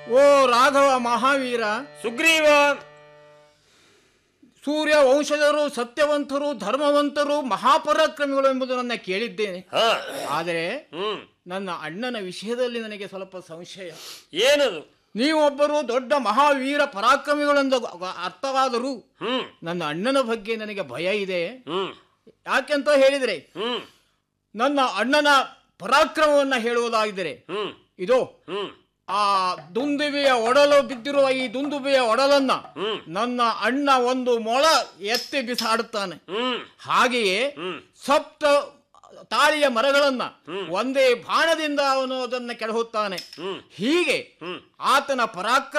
ಓ ರಾಘವ ಮಹಾವೀರ ಸುಗ್ರೀವ ಸೂರ್ಯ ವಂಶಜರು ಸತ್ಯವಂತರು ಧರ್ಮವಂತರು ಮಹಾಪರಾಕ್ರಮಿಗಳು ಎಂಬುದನ್ನ ಕೇಳಿದ್ದೇನೆ ಹಾ ಆದರೆ ಹ್ಮ್ ನನ್ನ ಅಣ್ಣನ ವಿಷಯದಲ್ಲಿ ನನಗೆ ಸ್ವಲ್ಪ ಸಂಶಯ ಏನದು ನೀವೊಬ್ಬರು ದೊಡ್ಡ ಮಹಾವೀರ ಪರಾಕ್ರಮಿಗಳೆಂದು ಅರ್ಥವಾದರೂ ಹ್ಮ್ ನನ್ನ ಅಣ್ಣನ ಬಗ್ಗೆ ನನಗೆ ಭಯ ಇದೆ ಹ್ಮ್ ಯಾಕೆಂತ ಹೇಳಿದರೆ ಹ್ಮ್ ನನ್ನ ಅಣ್ಣನ ಪರಾಕ್ರಮವನ್ನ ಹೇಳುವುದಾಗಿದ್ದರೆ ಹ್ಮ್ ಇದು ಹ್ಮ್ ಆ ದುಂದುಬೆಯ ಒಡಲು ಬಿದ್ದಿರುವ ಈ ದುಂದುಬೆಯ ಒಡಲನ್ನ ಹ್ಮ್ ನನ್ನ ಅಣ್ಣ ಒಂದು ಮೊಳ ಎತ್ತಿ ಬಿಸಾಡುತ್ತಾನೆ ಹ್ಮ್ ಹಾಗೆಯೇ ಹ್ಮ್ ಸಪ್ತ ತಾಳಿಯ ಮರಗಳನ್ನ ಒಂದೇ ಬಾಣದಿಂದ ಅವನು ಅದನ್ನ ಕೆಡಹುತ್ತಾನೆ ಹ್ಮ್ ಹೀಗೆ ಹ್ಮ್ ಆತನ ಪರಾಕ್ರಮ